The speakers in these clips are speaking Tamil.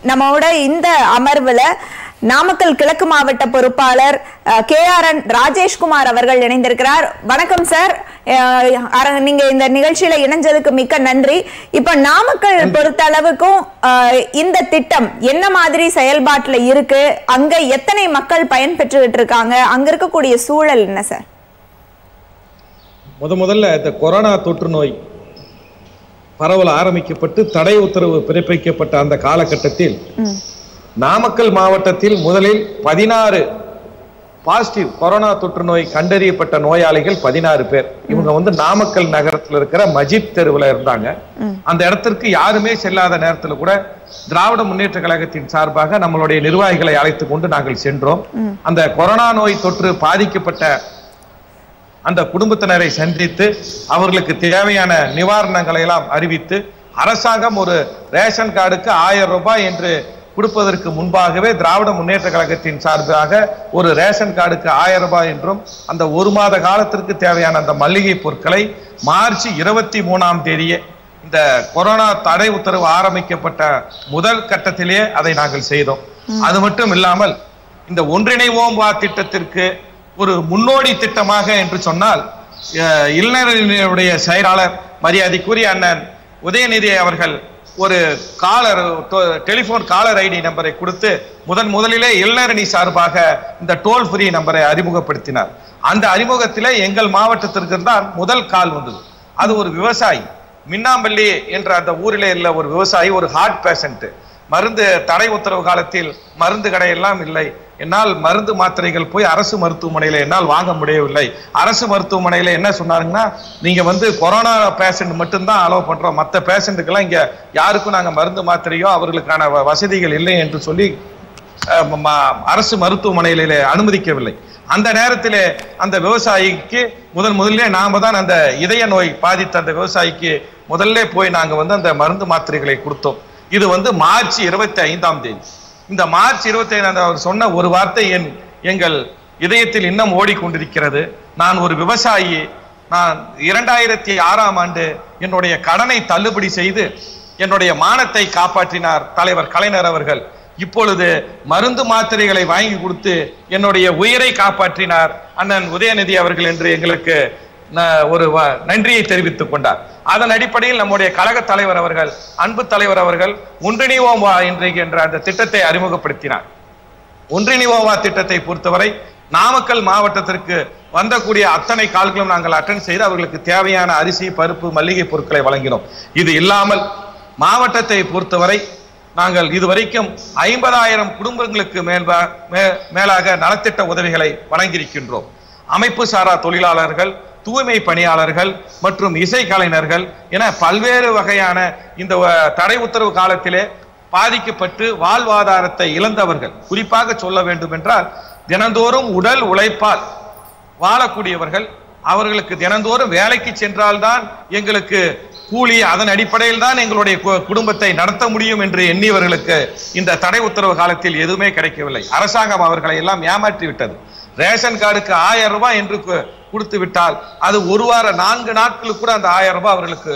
நம்மோட இந்த அமர்வுல நாமக்கல் கிழக்கு மாவட்ட பொறுப்பாளர் கே ஆர் என் ராஜேஷ்குமார் அவர்கள் இணைந்திருக்கிறார் வணக்கம் சார் அஹ், அர- நீங்க இந்த நிகழ்ச்சியில இணைஞ்சதுக்கு மிக்க நன்றி இப்ப நாமக்கல் பொறுத்த அளவுக்கும் அஹ், இந்த திட்டம் என்ன மாதிரி செயல்பாட்டுல இருக்கு அங்க எத்தனை மக்கள் பயன்பெற்றுகிட்டு இருக்காங்க அங்க இருக்கக்கூடிய சூழல் என்ன சார் முத முதல்ல இந்த கொரோனா தொற்று நோய் பரவல் ஆரம்பிக்கப்பட்டு தடை உத்தரவு பிறப்பிக்கப்பட்ட அந்த காலகட்டத்தில் நாமக்கல் மாவட்டத்தில் முதலில் பதினாறு பாசிட்டிவ் கொரோனா தொற்று நோய் கண்டறியப்பட்ட நோயாளிகள் பதினாறு பேர் இவங்க வந்து நாமக்கல் நகரத்தில் இருக்கிற மஜித் தெருவில் இருந்தாங்க அந்த இடத்திற்கு யாருமே செல்லாத நேரத்துல கூட திராவிட முன்னேற்ற கழகத்தின் சார்பாக நம்மளுடைய நிர்வாகிகளை அழைத்து கொண்டு நாங்கள் சென்றோம் அந்த கொரோனா நோய் தொற்று பாதிக்கப்பட்ட அந்த குடும்பத்தினரை சந்தித்து அவர்களுக்கு தேவையான நிவாரணங்களை எல்லாம் அறிவித்து அரசாங்கம் ஒரு ரேஷன் கார்டுக்கு ஆயிரம் ரூபாய் என்று கொடுப்பதற்கு முன்பாகவே திராவிட முன்னேற்ற கழகத்தின் சார்பாக ஒரு ரேஷன் கார்டுக்கு ஆயிரம் ரூபாய் என்றும் அந்த ஒரு மாத காலத்திற்கு தேவையான அந்த மல்லிகை பொருட்களை மார்ச் இருபத்தி மூணாம் தேதியே இந்த கொரோனா தடை உத்தரவு ஆரம்பிக்கப்பட்ட முதல் கட்டத்திலேயே அதை நாங்கள் செய்தோம் அது மட்டும் இல்லாமல் இந்த ஒன்றிணைவோம் வா திட்டத்திற்கு ஒரு முன்னோடி திட்டமாக என்று சொன்னால் அஹ், இளைஞர்களுடைய செயலாளர் மரியாதைக்குரிய அண்ணன் உதயநிதி அவர்கள் ஒரு காலர் டெலிபோன் காலர் ஐடி நம்பரை கொடுத்து முதன் முதலிலே இளைஞரணி சார்பாக இந்த டோல் ஃப்ரீ நம்பரை அறிமுகப்படுத்தினார் அந்த அறிமுகத்திலே எங்கள் மாவட்டத்திற்கு தான் முதல் கால் வந்தது அது ஒரு விவசாயி மின்னாம்பள்ளி என்ற அந்த ஊரிலே உள்ள ஒரு விவசாயி ஒரு ஹார்ட் பேஷண்ட் மருந்து தடை உத்தரவு காலத்தில் மருந்து கடையெல்லாம் இல்லை என்னால் மருந்து மாத்திரைகள் போய் அரசு மருத்துவமனையில என்னால் வாங்க முடியவில்லை அரசு மருத்துவமனையில என்ன சொன்னாருங்கன்னா நீங்க வந்து கொரோனா பேஷண்ட் மட்டும்தான் அலோவ் பண்றோம் மற்ற பேஷண்ட்டுக்கெல்லாம் இங்க யாருக்கும் நாங்க மருந்து மாத்திரையோ அவர்களுக்கான வ- வசதிகள் இல்லை என்று சொல்லி அஹ், ம- ம- அரசு மருத்துவமனையிலே அனுமதிக்கவில்லை அந்த நேரத்திலே அந்த விவசாயிக்கு முதல் முதல்ல நாம தான் அந்த இதய நோய் பாதித்த அந்த விவசாயிக்கு முதல்ல போய் நாங்க வந்து அந்த மருந்து மாத்திரைகளை கொடுத்தோம் இது வந்து மார்ச் இருபத்தி ஐந்தாம் தேதி இந்த மார்ச் இருபத்தி ஐந்தாம் அவர் சொன்ன ஒரு வார்த்தை என் எங்கள் இதயத்தில் இன்னும் ஓடிக்கொண்டிருக்கிறது நான் ஒரு விவசாயி நான் இரண்டாயிரத்தி ஆறாம் ஆண்டு என்னுடைய கடனை தள்ளுபடி செய்து என்னுடைய மானத்தை காப்பாற்றினார் தலைவர் கலைஞர் அவர்கள் இப்பொழுது மருந்து மாத்திரைகளை வாங்கி கொடுத்து என்னுடைய உயிரை காப்பாற்றினார் அண்ணன் உதயநிதி அவர்கள் என்று எங்களுக்கு ந- ஒரு வ- நன்றியை தெரிவித்துக் கொண்டார் அதன் அடிப்படையில் நம்முடைய கழக தலைவர் அவர்கள் அன்பு தலைவர் அவர்கள் ஒன்றிணைவோம் வா இன்றைக்கு என்ற அந்த திட்டத்தை அறிமுகப்படுத்தினார் ஒன்றிணைவோவா திட்டத்தை பொறுத்தவரை நாமக்கல் மாவட்டத்திற்கு வந்தக்கூடிய அத்தனை கால்களும் நாங்கள் அட்டன் செய்து அவர்களுக்கு தேவையான அரிசி பருப்பு மல்லிகை பொருட்களை வழங்கினோம் இது இல்லாமல் மாவட்டத்தை பொறுத்தவரை நாங்கள் இதுவரைக்கும் ஐம்பதாயிரம் குடும்பங்களுக்கு மேல்பா- மே- மேலாக நலத்திட்ட உதவிகளை வழங்கியிருக்கின்றோம் அமைப்பு சாரா தொழிலாளர்கள் தூய்மை பணியாளர்கள் மற்றும் இசை கலைஞர்கள் என பல்வேறு வகையான இந்த அஹ், தடை உத்தரவு காலத்திலே பாதிக்கப்பட்டு வாழ்வாதாரத்தை இழந்தவர்கள் குறிப்பாக சொல்ல வேண்டும் என்றால் தினந்தோறும் உடல் உழைப்பால் வாழக்கூடியவர்கள் அவர்களுக்கு தினந்தோறும் வேலைக்கு சென்றால்தான் எங்களுக்கு கூலி அதன் அடிப்படையில் தான் எங்களுடைய கு- குடும்பத்தை நடத்த முடியும் என்று எண்ணியவர்களுக்கு இந்த தடை உத்தரவு காலத்தில் எதுவுமே கிடைக்கவில்லை அரசாங்கம் அவர்களை எல்லாம் ஏமாற்றி விட்டது ரேஷன் கார்டுக்கு ஆயிரம் ரூபாய் என்று கு- கொடுத்து விட்டால் அது ஒரு வார நான்கு நாட்களுக்கு கூட அந்த ஆயிரம் ரூபாய் அவர்களுக்கு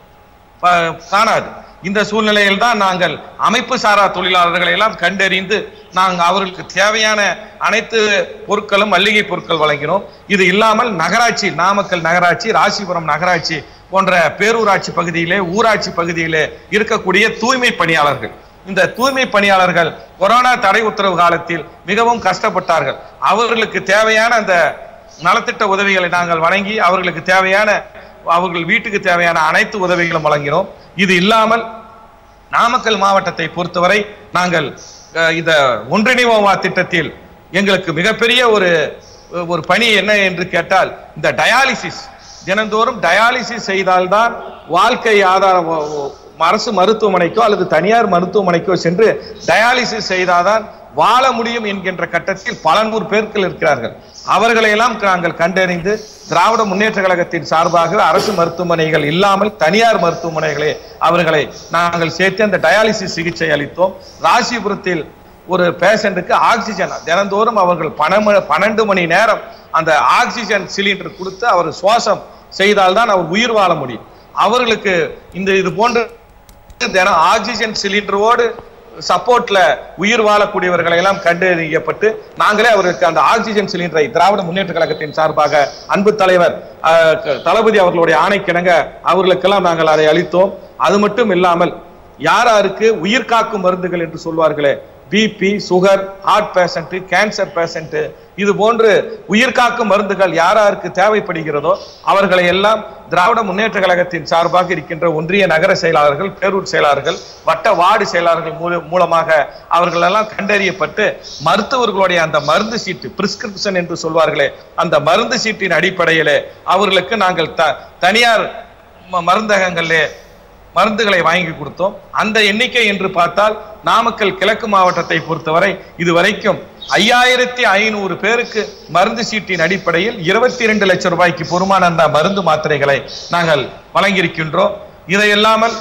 ப- காணாது இந்த சூழ்நிலையில் தான் நாங்கள் அமைப்பு சாரா தொழிலாளர்களை எல்லாம் கண்டறிந்து நாங்கள் அவர்களுக்கு தேவையான அனைத்து பொருட்களும் மல்லிகை பொருட்கள் வழங்கினோம் இது இல்லாமல் நகராட்சி நாமக்கல் நகராட்சி ராசிபுரம் நகராட்சி போன்ற பேரூராட்சி பகுதியிலே ஊராட்சி பகுதியிலே இருக்கக்கூடிய தூய்மை பணியாளர்கள் இந்த தூய்மை பணியாளர்கள் கொரோனா தடை உத்தரவு காலத்தில் மிகவும் கஷ்டப்பட்டார்கள் அவர்களுக்கு தேவையான அந்த நலத்திட்ட உதவிகளை நாங்கள் வழங்கி அவர்களுக்கு தேவையான அவர்கள் வீட்டுக்கு தேவையான அனைத்து உதவிகளும் வழங்கினோம் இது இல்லாமல் நாமக்கல் மாவட்டத்தை பொறுத்தவரை நாங்கள் அஹ், இந்த ஒன்றிணைவோமா திட்டத்தில் எங்களுக்கு மிகப்பெரிய ஒரு ஒரு பணி என்ன என்று கேட்டால் இந்த டயாலிசிஸ் தினந்தோறும் டயாலிசிஸ் செய்தால்தான் வாழ்க்கை ஆதாரம் ஒ- ஒ- அரசு மருத்துவமனைக்கோ அல்லது தனியார் மருத்துவமனைக்கோ சென்று டயாலிசிஸ் செய்தாதான் வாழ முடியும் என்கின்ற கட்டத்தில் பல நூறு பேர்கள் இருக்கிறார்கள் அவர்களையெல்லாம் நாங்கள் கண்டறிந்து திராவிட முன்னேற்ற கழகத்தின் சார்பாக அரசு மருத்துவமனைகள் இல்லாமல் தனியார் மருத்துவமனைகளே அவர்களை நாங்கள் சேர்த்து அந்த டயாலிசிஸ் சிகிச்சை அளித்தோம் ராசிபுரத்தில் ஒரு பேஷண்ட்டுக்கு ஆக்சிஜன் தினந்தோறும் அவர்கள் பணம பன்னெண்டு மணி நேரம் அந்த ஆக்சிஜன் சிலிண்டர் கொடுத்து அவர் சுவாசம் செய்தால்தான் அவர் உயிர் வாழ முடியும் அவர்களுக்கு இந்த இது போன்ற தினம் ஆக்சிஜன் சிலிண்டரோடு சப்போர்ட்ல உயிர் வாழக்கூடியவர்களை எல்லாம் கண்டறியப்பட்டு நாங்களே அவருக்கு அந்த ஆக்சிஜன் சிலிண்டரை திராவிட முன்னேற்ற கழகத்தின் சார்பாக அன்பு தலைவர் அஹ், க- தளபதி அவர்களுடைய ஆணைக்கிணங்க அவர்களுக்கெல்லாம் நாங்கள் அதை அளித்தோம் அது மட்டும் இல்லாமல் யார் யாருக்கு உயிர் காக்கும் மருந்துகள் என்று சொல்வார்களே BP sugar heart patient cancer patient இது போன்று உயிர் காக்கும் மருந்துகள் யார் யாருக்கு தேவைப்படுகிறதோ அவர்களை எல்லாம் திராவிட முன்னேற்ற கழகத்தின் சார்பாக இருக்கின்ற ஒன்றிய நகர செயலாளர்கள் பேரூர் செயலாளர்கள் வட்ட வார்டு செயலாளர்கள் மூல- மூலமாக அவர்கள் எல்லாம் கண்டறியப்பட்டு மருத்துவர்களுடைய அந்த மருந்து சீட்டு பிரிஸ்கிரிப்ஷன் என்று சொல்வார்களே அந்த மருந்து சீட்டின் அடிப்படையிலே அவர்களுக்கு நாங்கள் த தனியார் ம- மருந்தகங்களிலே மருந்துகளை வாங்கி கொடுத்தோம் அந்த எண்ணிக்கை என்று பார்த்தால் நாமக்கல் கிழக்கு மாவட்டத்தை பொறுத்தவரை இதுவரைக்கும் ஐயாயிரத்தி ஐநூறு பேருக்கு மருந்து சீட்டின் அடிப்படையில் இருபத்தி இரண்டு லட்சம் ரூபாய்க்கு பொறுமான அந்த மருந்து மாத்திரைகளை நாங்கள் வழங்கியிருக்கின்றோம் இதை இல்லாமல்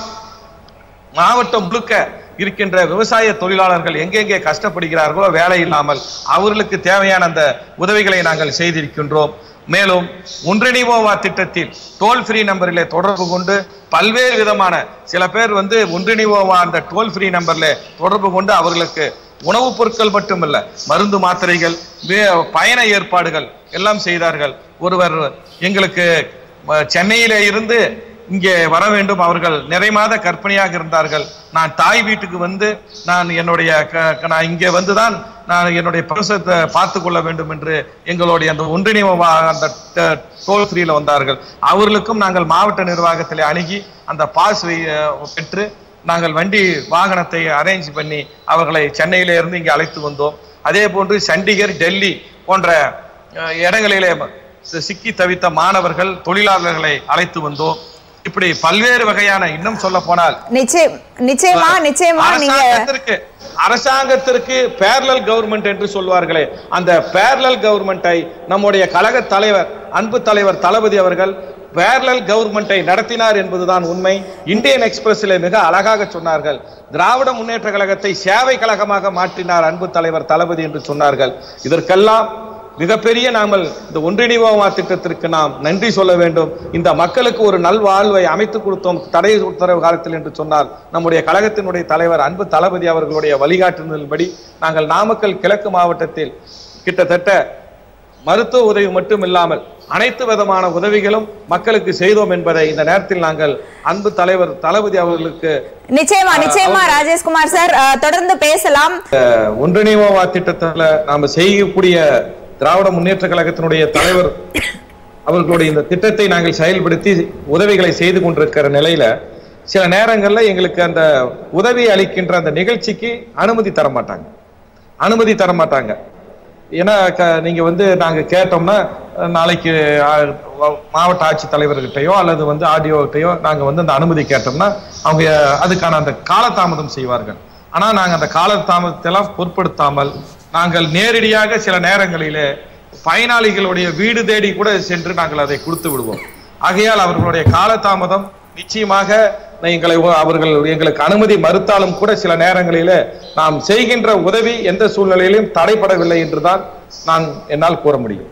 மாவட்டம் முழுக்க இருக்கின்ற விவசாய தொழிலாளர்கள் எங்கெங்கே கஷ்டப்படுகிறார்களோ வேலை இல்லாமல் அவர்களுக்கு தேவையான அந்த உதவிகளை நாங்கள் செய்திருக்கின்றோம் மேலும் ஒன்றிணைவோவா திட்டத்தில் டோல் ஃப்ரீ நம்பரிலே தொடர்பு கொண்டு பல்வேறு விதமான சில பேர் வந்து ஒன்றிணைவோவா அந்த டோல் ஃப்ரீ நம்பர்ல தொடர்பு கொண்டு அவர்களுக்கு உணவுப் பொருட்கள் மட்டுமல்ல மருந்து மாத்திரைகள் வே- பயண ஏற்பாடுகள் எல்லாம் செய்தார்கள் ஒருவர் எங்களுக்கு அஹ், சென்னையிலே இருந்து இங்கே வர வேண்டும் அவர்கள் நிறை மாத கர்ப்பிணியாக இருந்தார்கள் நான் தாய் வீட்டுக்கு வந்து நான் என்னுடைய க- க- நான் இங்கே வந்துதான் நான் என்னுடைய பிரசவத்தை பார்த்து கொள்ள வேண்டும் என்று எங்களுடைய அந்த ஒன்றிணைவு வா- அந்த டோல் ஃப்ரீல வந்தார்கள் அவர்களுக்கும் நாங்கள் மாவட்ட நிர்வாகத்தில் அணுகி அந்த பாஸ் பெற்று நாங்கள் வண்டி வாகனத்தை அரேஞ்ச் பண்ணி அவர்களை சென்னையில இருந்து இங்கே அழைத்து வந்தோம் அதே போன்று சண்டிகர் டெல்லி போன்ற அஹ், இடங்களிலே சிக்கி தவித்த மாணவர்கள் தொழிலாளர்களை அழைத்து வந்தோம் இப்படி பல்வேறு வகையான இன்னும் சொல்ல போனால் நிச்சயம் நிச்சயமா நிச்சயமா நீங்க அரசாங்கத்திற்கு அரசாங்கத்திற்கு பேரலல் கவர்மெண்ட் என்று சொல்வார்களே அந்த பேரலல் கவர்மெண்டை நம்முடைய கழக தலைவர் அன்பு தலைவர் தளபதி அவர்கள் பேரலல் கவர்மெண்டை நடத்தினார் என்பதுதான் உண்மை இந்தியன் எக்ஸ்பிரஸிலே மிக அழகாக சொன்னார்கள் திராவிட முன்னேற்ற கழகத்தை சேவை கழகமாக மாற்றினார் அன்பு தலைவர் தளபதி என்று சொன்னார்கள் இதற்கெல்லாம் மிகப்பெரிய நாமல் இந்த ஒன்றிணைவோமா திட்டத்திற்கு நாம் நன்றி சொல்ல வேண்டும் இந்த மக்களுக்கு ஒரு நல்வாழ்வை அமைத்து கொடுத்தோம் தடை உத்தரவு காலத்தில் என்று சொன்னால் நம்முடைய கழகத்தினுடைய தலைவர் அன்பு தளபதி அவர்களுடைய வழிகாட்டுதலின்படி நாங்கள் நாமக்கல் கிழக்கு மாவட்டத்தில் கிட்டத்தட்ட மருத்துவ உதவி மட்டும் இல்லாமல் அனைத்து விதமான உதவிகளும் மக்களுக்கு செய்தோம் என்பதை இந்த நேரத்தில் நாங்கள் அன்பு தலைவர் தளபதி அவர்களுக்கு நிச்சயமா நிச்சயமா ராஜேஷ்குமார் சார் அஹ், தொடர்ந்து பேசலாம் ஒன்றிணைவோவா திட்டத்துல நாம செய்யக்கூடிய திராவிட முன்னேற்ற கழகத்தினுடைய தலைவர் அவர்களுடைய இந்த திட்டத்தை நாங்கள் செயல்படுத்தி உதவிகளை செய்து கொண்டிருக்கிற நிலையில சில நேரங்கள்ல எங்களுக்கு அந்த உதவி அளிக்கின்ற அந்த நிகழ்ச்சிக்கு அனுமதி தர மாட்டாங்க அனுமதி தர மாட்டாங்க ஏன்னா க- நீங்க வந்து நாங்க கேட்டோம்னா அஹ், நாளைக்கு அஹ், வ- மாவட்ட ஆட்சித் தலைவர்கிட்டயோ அல்லது வந்து ஆடியோகிட்டயோ நாங்க வந்து அந்த அனுமதி கேட்டோம்னா அவங்க அதுக்கான அந்த காலதாமதம் செய்வார்கள் ஆனா நாங்க அந்த காலதாமதத்தை எல்லாம் பொருட்படுத்தாமல் நாங்கள் நேரடியாக சில நேரங்களிலே பயனாளிகளுடைய வீடு தேடி கூட சென்று நாங்கள் அதை கொடுத்து விடுவோம் ஆகையால் அவர்களுடைய காலதாமதம் நிச்சயமாக எங்களை அவர்கள் எங்களுக்கு அனுமதி மறுத்தாலும் கூட சில நேரங்களிலே நாம் செய்கின்ற உதவி எந்த சூழ்நிலையிலும் தடைபடவில்லை என்றுதான் நான் என்னால் கூற முடியும்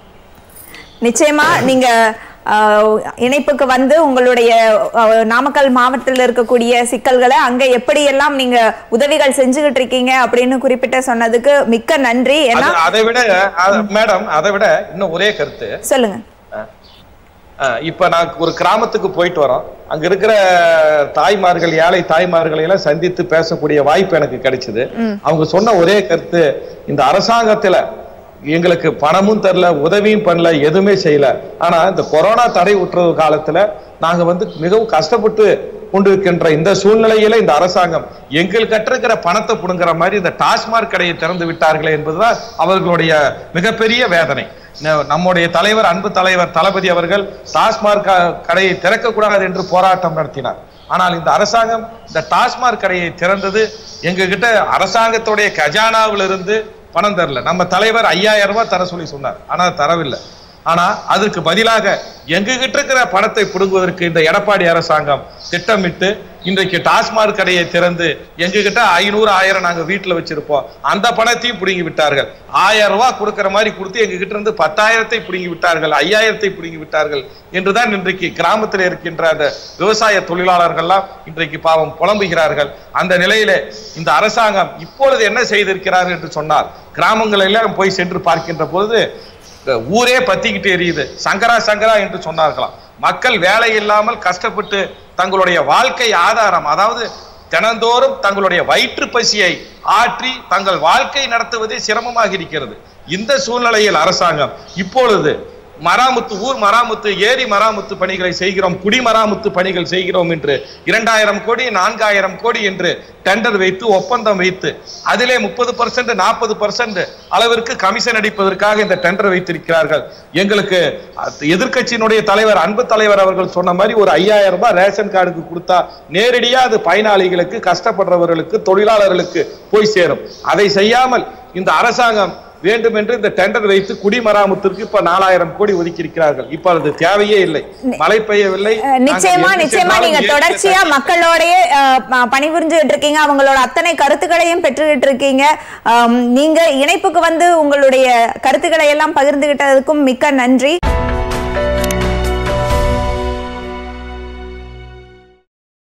நிச்சயமா நீங்க அஹ், இணைப்புக்கு வந்து உங்களுடைய அஹ், நாமக்கல் மாவட்டத்தில் இருக்கக்கூடிய சிக்கல்களை அங்க எப்படியெல்லாம் நீங்க உதவிகள் செஞ்சுகிட்டு இருக்கீங்க அப்படின்னு குறிப்பிட்ட சொன்னதுக்கு மிக்க நன்றி ஏன்னா அது- அதை விட அ- மேடம் அதை விட இன்னும் ஒரே கருத்து சொல்லுங்க அஹ் இப்ப நான் ஒரு கிராமத்துக்கு போயிட்டு வரோம் அங்க இருக்கிற தாய்மார்கள் ஏழை தாய்மார்களை எல்லாம் சந்தித்து பேசக்கூடிய வாய்ப்பு எனக்கு கிடைச்சது அவங்க சொன்ன ஒரே கருத்து இந்த அரசாங்கத்துல எங்களுக்கு பணமும் தரல உதவியும் பண்ணல எதுவுமே செய்யல ஆனா இந்த கொரோனா தடை உற்றவு காலத்துல நாங்க வந்து மிகவும் கஷ்டப்பட்டு கொண்டிருக்கின்ற இந்த சூழ்நிலையில இந்த அரசாங்கம் எங்கள் கட்டிருக்கிற பணத்தை புடுங்குற மாதிரி இந்த டாஸ்மாக் கடையை திறந்து விட்டார்களே என்பதுதான் அவர்களுடைய மிகப்பெரிய வேதனை ந- நம்முடைய தலைவர் அன்பு தலைவர் தளபதி அவர்கள் டாஸ்மாக் க- கடையை திறக்கக்கூடாது என்று போராட்டம் நடத்தினார் ஆனால் இந்த அரசாங்கம் இந்த டாஸ்மாக் கடையை திறந்தது எங்க கிட்ட அரசாங்கத்துடைய கஜானாவிலிருந்து பணம் தரல நம்ம தலைவர் ஐயாயிரம் ரூபாய் தர சொல்லி சொன்னார் ஆனா தரவில்லை ஆனா அதற்கு பதிலாக எங்ககிட்ட இருக்கிற பணத்தை பிடுங்குவதற்கு இந்த எடப்பாடி அரசாங்கம் திட்டமிட்டு இன்றைக்கு டாஸ்மாக் கடையை திறந்து எங்ககிட்ட ஐநூறு ஆயிரம் நாங்க வீட்டுல வச்சிருப்போம் அந்த பணத்தையும் பிடுங்கி விட்டார்கள் ஆயிரம் ரூபாய் கொடுக்கிற மாதிரி கொடுத்து எங்க கிட்ட இருந்து பத்தாயிரத்தை பிடுங்கி விட்டார்கள் ஐயாயிரத்தை பிடுங்கி விட்டார்கள் என்றுதான் இன்றைக்கு கிராமத்தில் இருக்கின்ற அந்த விவசாய தொழிலாளர்கள்லாம் இன்றைக்கு பாவம் புலம்புகிறார்கள் அந்த நிலையிலே இந்த அரசாங்கம் இப்பொழுது என்ன செய்திருக்கிறார் என்று சொன்னால் கிராமங்கள் எல்லாம் போய் சென்று பார்க்கின்ற பொழுது அஹ், ஊரே பத்திக்கிட்டு எரியுது சங்கரா சங்கரா என்று சொன்னார்களாம் மக்கள் வேலை இல்லாமல் கஷ்டப்பட்டு தங்களுடைய வாழ்க்கை ஆதாரம் அதாவது தினந்தோறும் தங்களுடைய வயிற்று பசியை ஆற்றி தங்கள் வாழ்க்கை நடத்துவதே சிரமமாக இருக்கிறது இந்த சூழ்நிலையில் அரசாங்கம் இப்பொழுது மராமத்து ஊர் மராமத்து ஏரி மராமத்து பணிகளை செய்கிறோம் குடிமராமத்து பணிகள் செய்கிறோம் என்று இரண்டாயிரம் கோடி நான்காயிரம் கோடி என்று டெண்டர் வைத்து ஒப்பந்தம் வைத்து அதிலே முப்பது பர்சன்ட் நாற்பது பர்சன்ட் அளவிற்கு கமிஷன் அடிப்பதற்காக இந்த டெண்டர் வைத்திருக்கிறார்கள் எங்களுக்கு எதிர்க்கட்சியினுடைய தலைவர் அன்பு தலைவர் அவர்கள் சொன்ன மாதிரி ஒரு ஐயாயிரம் ரூபாய் ரேஷன் கார்டுக்கு கொடுத்தா நேரடியா அது பயனாளிகளுக்கு கஷ்டப்படுறவர்களுக்கு தொழிலாளர்களுக்கு போய் சேரும் அதை செய்யாமல் இந்த அரசாங்கம் வேண்டும் என்று இந்த டெண்டர் வைத்து குடிமராமத்திற்கு இப்ப நாலாயிரம் கோடி ஒதுக்கி இருக்கிறார்கள் இப்ப அது தேவையே இல்லை மழை பெய்யவில்லை அஹ் நிச்சயமா நாங்கள் நிச்சயமா எங்கு நீங்க சென்றாலும் தொடர்ச்சியா மக்களோடயே அஹ், ப- பணிபுரிஞ்சுகிட்டு இருக்கீங்க அவங்களோட அத்தனை கருத்துக்களையும் பெற்றுக்கிட்டு இருக்கீங்க ஆம், நீங்க இணைப்புக்கு வந்து உங்களுடைய கருத்துக்களை எல்லாம் பகிர்ந்துகிட்டதுக்கும் மிக்க நன்றி